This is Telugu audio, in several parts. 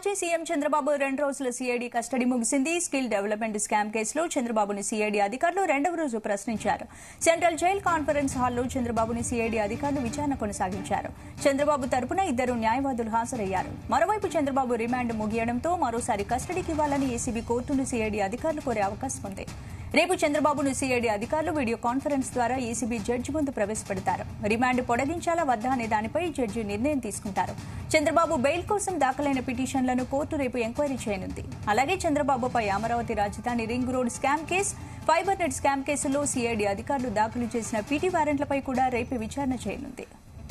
మాజీ సీఎం చంద్రబాబు రెండు రోజుల సీఐడి కస్టడీ ముగిసింది స్కిల్ డెవలప్మెంట్ స్కామ్ కేసులో చంద్రబాబుని సీఐడి అధికారులు రెండవ రోజు ప్రశ్నించారు సెంట్రల్ జైల్ కాన్ఫరెన్స్ హాల్లో చంద్రబాబుని సీఐడి అధికారులు విచారణ కొనసాగించారు చంద్రబాబు తరపున ఇద్దరు న్యాయవాదులు హాజరయ్యారు మరోవైపు చంద్రబాబు రిమాండ్ ముగియడంతో మరోసారి కస్టడీకి ఇవ్వాలని ఏసీబీ కోర్టును సీఐడి అధికారులు కోరే అవకాశం ఉంది రేపు చంద్రబాబును సీఐడి అధికారులు వీడియో కాన్ఫరెన్స్ ద్వారా ఏసీబీ జడ్జి ముందు ప్రవేశపెడతారు రిమాండ్ పొడిగించాలా వద్దా అనే దానిపై జడ్జి నిర్ణయం తీసుకుంటారు చంద్రబాబు బెయిల్ కోసం దాఖలైన పిటిషన్లను కోర్టు రేపు ఎంక్వైరీ చేయనుంది అలాగే చంద్రబాబుపై అమరావతి రాజధాని ring road scam case fiber net scam కేసులో సీఐడి అధికారులు దాఖలు చేసిన పీటీ వారెంట్లపై కూడా రేపు విచారణ చేయనుంది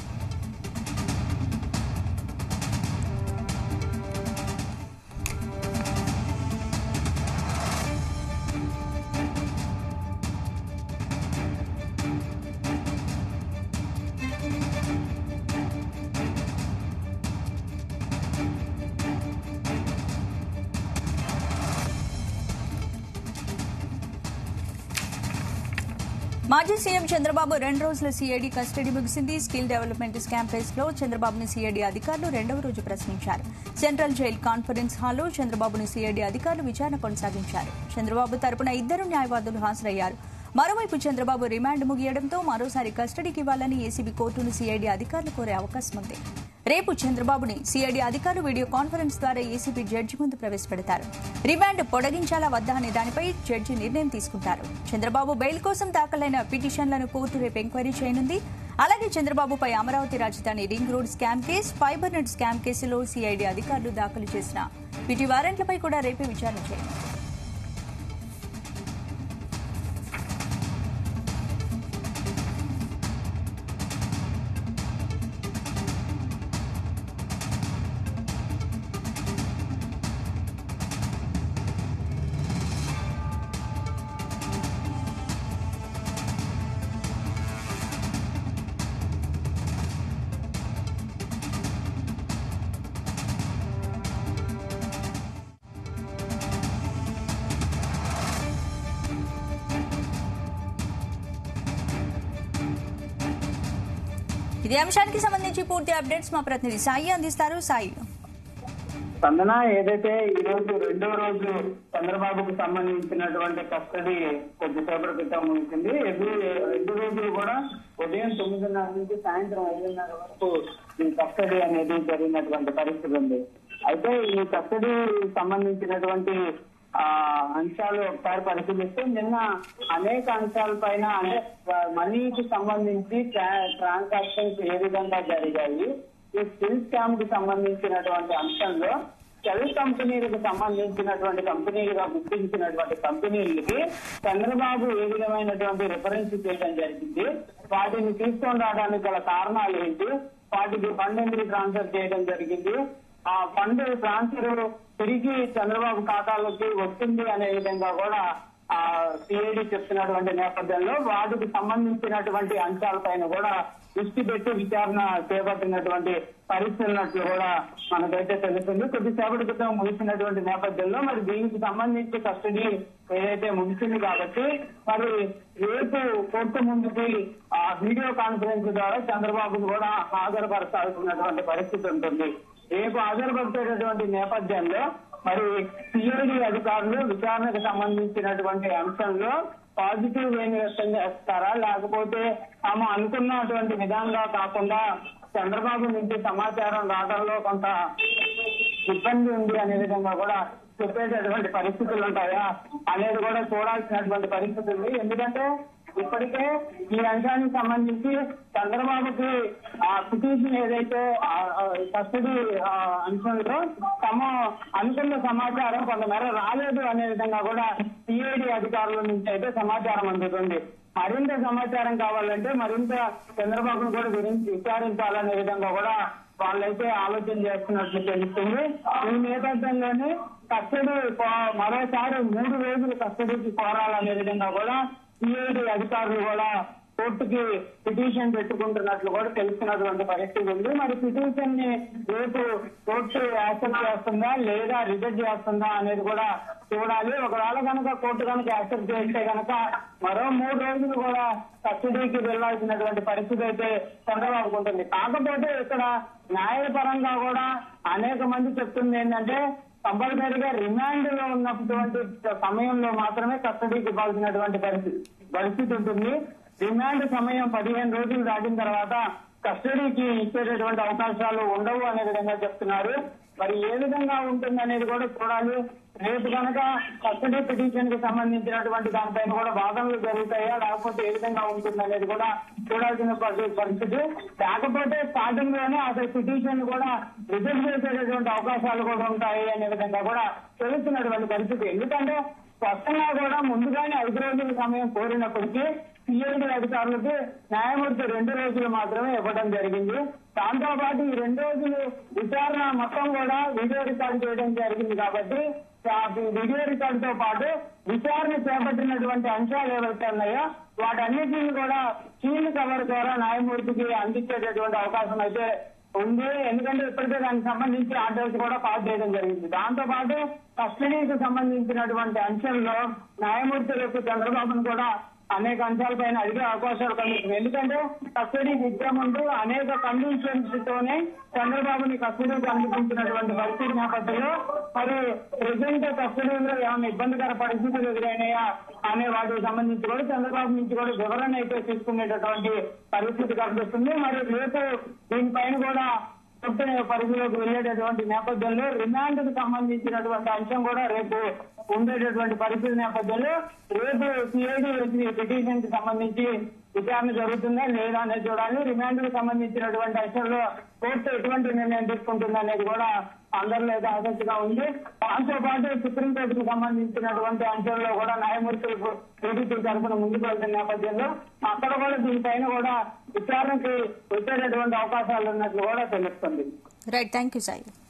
మాజీ సీఎం చంద్రబాబు రెండు రోజుల సీఐడి కస్టడీ ముగిసింది స్కిల్ డెవలప్మెంట్ స్కామ్ కేసులో చంద్రబాబుని సీఐడి అధికారులు రెండవ రోజు ప్రశ్నించారు సెంట్రల్ జైల్ కాన్ఫరెన్స్ హాల్లో చంద్రబాబుని సీఐడి అధికారులు విచారణ కొనసాగించారు చంద్రబాబు తరపున ఇద్దరు న్యాయవాదులు హాజరయ్యారు మరోవైపు చంద్రబాబు రిమాండ్ ముగియడంతో మరోసారి కస్టడీకి ఇవ్వాలని ఏసీబీ కోర్టును సీఐడి అధికారులు కోరే అవకాశం ఉంది రేపు చంద్రబాబుని సీఐడి అధికారులు వీడియో కాన్ఫరెన్స్ ద్వారా ఏసీబీ జడ్జి ముందు ప్రవేశపెడతారు రిమాండ్ పొడిగించాలా వద్దా అనే దానిపై జడ్జి నిర్ణయం తీసుకుంటారు చంద్రబాబు బెయిల్ కోసం దాఖలైన పిటిషన్లను కోర్టు రేపు ఎంక్వైరీ చేయనుంది అలాగే చంద్రబాబుపై అమరావతి రాజధాని ring road scam case fiber net scam కేసులో సీఐడి అధికారులు దాఖలు చేసిన పిటి వారెంట్లపై కూడా రేపే విచారణ చేయనుంది ఇదే అంశానికి సంబంధించి పూర్తి అప్డేట్స్ మా ప్రతినిధి సాయి అందిస్తారు సాయి స్పందన ఏదైతే ఈ రోజు రెండో రోజు చంద్రబాబుకు సంబంధించినటువంటి కస్టడీ కొద్దిసేపటి క్రితం ముగిసింది ఎదు రెండు రోజులు కూడా ఉదయం తొమ్మిదిన్నర నుంచి సాయంత్రం ఐదున్నర వరకు ఈ కస్టడీ అనేది జరిగినటువంటి పరిస్థితి ఉంది అయితే ఈ కస్టడీ సంబంధించినటువంటి ఆ అంశాలు ఒకసారి పరిశీలిస్తే నిన్న అనేక అంశాలపైన అంటే మనీకి సంబంధించి ట్రాన్సాక్షన్స్ ఏ విధంగా జరిగాయి ఈ స్కిల్ స్కామ్ కి సంబంధించినటువంటి అంశంలో సెల్ కంపెనీలకు సంబంధించినటువంటి కంపెనీలుగా గుర్తించినటువంటి కంపెనీలకి చంద్రబాబు ఏ విధమైనటువంటి రిఫరెన్స్ చేయడం జరిగింది వాటిని తీసుకొని రావడానికి గల కారణాలు ఏంటి వాటికి ఫండ్ ఎందుకు ట్రాన్స్ఫర్ చేయడం జరిగింది ఆ ఫండ్ ట్రాన్స్ఫర్ తిరిగి చంద్రబాబు ఖాతాలోకి వస్తుంది అనే విధంగా కూడా ఆ సిఐడి చెప్తున్నటువంటి నేపథ్యంలో వాటికి సంబంధించినటువంటి అంశాలపైన కూడా దృష్టి పెట్టి విచారణ చేపట్టినటువంటి పరిస్థితున్నట్లు కూడా మనకైతే తెలుస్తుంది కొద్దిసేపటి క్రితం ముగిసినటువంటి నేపథ్యంలో మరి దీనికి సంబంధించి కస్టడీ ఏదైతే ముగిసింది కాబట్టి మరి రేపు కోర్టు ముందుకి ఆ వీడియో కాన్ఫరెన్స్ ద్వారా చంద్రబాబును కూడా హాజరుపరచాల్సినటువంటి పరిస్థితి ఉంటుంది రేపు హాజరుపరిచేటటువంటి నేపథ్యంలో మరి సిఐడి అధికారులు విచారణకు సంబంధించినటువంటి అంశంలో పాజిటివ్ వేని వ్యక్తం చేస్తారా లేకపోతే తాము అనుకున్నటువంటి విధంగా కాకుండా చంద్రబాబు నుంచి సమాచారం రావడంలో కొంత ఇబ్బంది ఉంది అనే విధంగా కూడా చెప్పేటటువంటి పరిస్థితులు ఉంటాయా అనేది కూడా చూడాల్సినటువంటి పరిస్థితి ఉంది ఎందుకంటే ఇప్పటికే ఈ అంశానికి సంబంధించి చంద్రబాబుకి ఆ పిటిషన్ ఏదైతే కస్టడీ అంశంలో తమ అనుకున్న సమాచారం కొంతమేర రాలేదు అనే విధంగా కూడా సిఐడి అధికారుల నుంచి అయితే సమాచారం అందుతుంది మరింత సమాచారం కావాలంటే మరింత చంద్రబాబును కూడా గురించి విచారించాలనే విధంగా కూడా వాళ్ళైతే ఆలోచన చేస్తున్నట్లు తెలుస్తుంది ఈ నేపథ్యంలోనే కస్టడీ మరోసారి మూడు రోజులు కస్టడీకి కోరాలనే విధంగా కూడా సిఐడి అధికారులు కూడా కోర్టుకి పిటిషన్ పెట్టుకుంటున్నట్లు కూడా తెలుస్తున్నటువంటి పరిస్థితి ఉంది మరి పిటిషన్ ని రేపు కోర్టు యాక్సెప్ట్ చేస్తుందా లేదా రిజెక్ట్ చేస్తుందా అనేది కూడా చూడాలి ఒకవేళ కనుక కోర్టు కనుక యాక్సెప్ట్ చేస్తే కనుక మరో మూడు రోజులు కూడా కస్టడీకి వెళ్లాల్సినటువంటి పరిస్థితి అయితే చంద్రబాబుకు ఉంటుంది కాకపోతే ఇక్కడ న్యాయపరంగా కూడా అనేక మంది చెప్తుంది ఏంటంటే కంపల్సరీగా రిమాండ్ లో ఉన్నటువంటి సమయంలో మాత్రమే కస్టడీకి ఇవ్వాల్సినటువంటి పరిస్థితి పరిస్థితి ఉంటుంది రిమాండ్ సమయం పదిహేను రోజులు దాటిన తర్వాత కస్టడీకి ఇచ్చేటటువంటి అవకాశాలు ఉండవు అనే విధంగా చెప్తున్నారు మరి ఏ విధంగా ఉంటుంది అనేది కూడా చూడాలి రేపు కనుక కస్టడీ పిటిషన్ కి సంబంధించినటువంటి దానిపైన కూడా వాదనలు జరుగుతాయా లేకపోతే ఏ విధంగా ఉంటుంది అనేది కూడా చూడాల్సిన పరి- పరిస్థితి కాకపోతే స్టార్టింగ్ లోనే అసలు పిటిషన్ కూడా రిజెక్ట్ చేసేటటువంటి అవకాశాలు కూడా ఉంటాయి అనే విధంగా కూడా తెలుస్తున్నటువంటి పరిస్థితి ఎందుకంటే స్పష్టంగా కూడా ముందుగానే ఐదు రోజుల సమయం కోరినప్పటికీ సిఐడి అధికారులకు న్యాయమూర్తి రెండు రోజులు మాత్రమే ఇవ్వడం జరిగింది దాంతో పాటు ఈ రెండు రోజులు విచారణ మొత్తం కూడా వీడియో రికార్డు చేయడం జరిగింది కాబట్టి ఆ వీడియో రికార్డు తో పాటు విచారణ చేపట్టినటువంటి అంశాలు ఏవైతే ఉన్నాయో వాటన్నిటిని కూడా చీల్ కవర్ ద్వారా న్యాయమూర్తికి అందించేటటువంటి అవకాశం అయితే ఉంది ఎందుకంటే ఇప్పటికే దానికి సంబంధించి ఆర్డర్స్ కూడా పాస్ చేయడం జరిగింది దాంతో పాటు కస్టడీకి సంబంధించినటువంటి అంశాల్లో న్యాయమూర్తులకు చంద్రబాబును కూడా అనేక అంశాలపైన అడిగే అవకాశాలు కనిపిస్తుంది ఎందుకంటే కస్టడీకి ఇచ్చే ముందు అనేక కండిషన్స్ తోనే చంద్రబాబుని కస్టడీకి అందించినటువంటి పరిస్థితి నేపథ్యంలో మరి ప్రజెంట్ కస్టడీలో ఏమైనా ఇబ్బందికర పరిస్థితులు ఎదురైనాయా అనే వాటికి సంబంధించి కూడా చంద్రబాబు నుంచి కూడా వివరణ అయితే తీసుకునేటటువంటి పరిస్థితి కనిపిస్తుంది మరి రేపు దీనిపైన కూడా కొత్త పరిధిలోకి వెళ్ళేటటువంటి నేపథ్యంలో రిమాండ్ కు సంబంధించినటువంటి అంశం కూడా రేపు ఉండేటటువంటి పరిస్థితి నేపథ్యంలో రేపు సిఐడి పిటిషన్ కి సంబంధించి విచారణ జరుగుతుందా లేదా అనేది చూడాలి రిమాండ్ కు సంబంధించినటువంటి అంశంలో కోర్టు ఎటువంటి నిర్ణయం తీసుకుంటుంది అనేది కూడా అందరిలో అయితే ఆసక్తిగా ఉంది దాంతో పాటు సుప్రీంకోర్టుకు సంబంధించినటువంటి అంశంలో కూడా న్యాయమూర్తులకు టీడీపీ తరఫున ముందుకు వెళ్తున్న నేపథ్యంలో అక్కడ కూడా దీనిపైన కూడా విచారణకి వచ్చేటటువంటి అవకాశాలు ఉన్నట్లు కూడా తెలుస్తుంది రైట్ థ్యాంక్ యూ సాయి